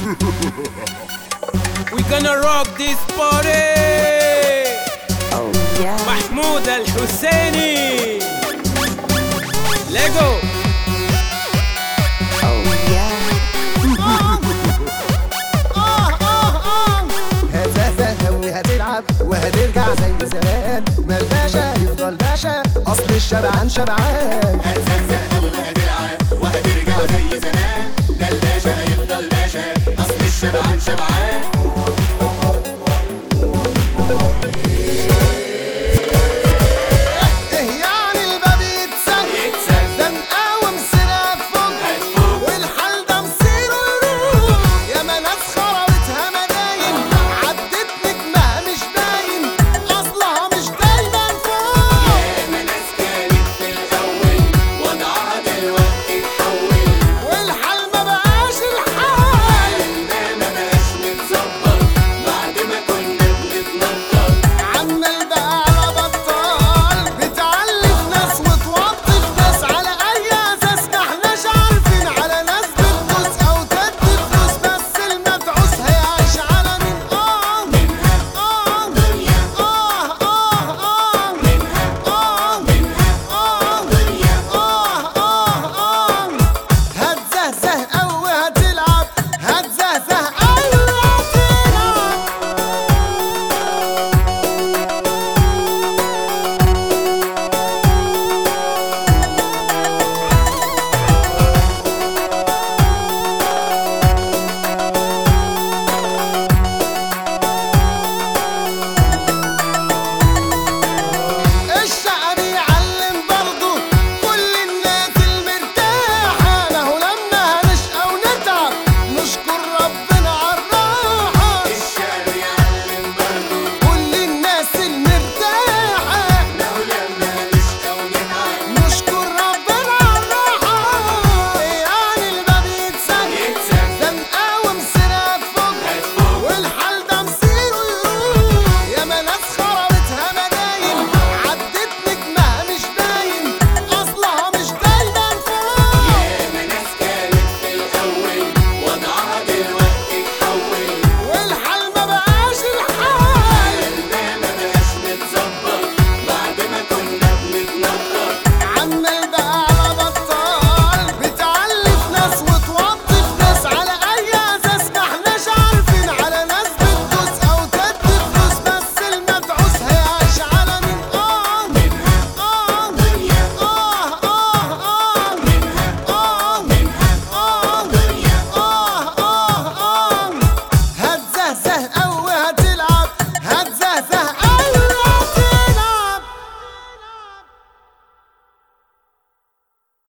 We gonna rock this party Oh yeah. محمود الحسيني ليجو Oh yeah. هتزهق وهتلعب وهترجع زي زمان ما الباشا يفضل باشا اصل الشبعان شبعان هتزهق وهتلعب وهترجع زي زمان ده الباشا هيفضل باشا اصل الشبعان شبعان ايه يعني الباب يتسد يتسد. ده مقاوم سلاك فوق هتفوق. والحال ده مصيره يروح يا ما ناس خربتها مداين عدت نجمها مش باين اصلها مش دايما فوق ياما ناس كانت في الاول وضعها دلوقتي اتحول والحال ما بقاش الحال حالنا ما بقاش متظبط بعد ما كنا بنتنطط عمال بقى على بطال بتعلف ناس وتوظف ناس على اي اساس ما احناش عارفين على ناس بتدوس او تدي فلوس بس المدعوس هيعيش على مين اه منها اه دنيا اه اه اه منها اه منها اه دنيا آه آه آه هتزهزه أوي هتلعب هتزهزه أوي هتلعب الشعب يعلم برضه كل الناس المرتاحة ما هو لما هنشقى ونتعب نشكر ربنا عالراحة الشعب يعلم برضه كل الناس المرتاحة لو لما نشقى ونتعب نشكر ربنا عالراحة يعني الباب يتسد يتسد. ده مقاوم سراك فوق هتفوق. والحال ده مصيره يروح يا ما ناس خربتها مداين عدت نجمها مش باين اصلها مش دايما فوق ياما ناس كانت في الاول وضعها دلوقتي اتحول والحال ما بقاش الحال حالنا ما بقاش متظبط بعد ما كنا بنتنطط عمال بقى على بطال بتعلف ناس وتوظف ناس على اي اساس ما احناش عارفين على ناس بتدوس او تدي فلوس بس المدعوس هيعيش على مين اه منها اه دنيا اه اه اه منها اه منها اه دنيا اه اه اه هتزهزه أوي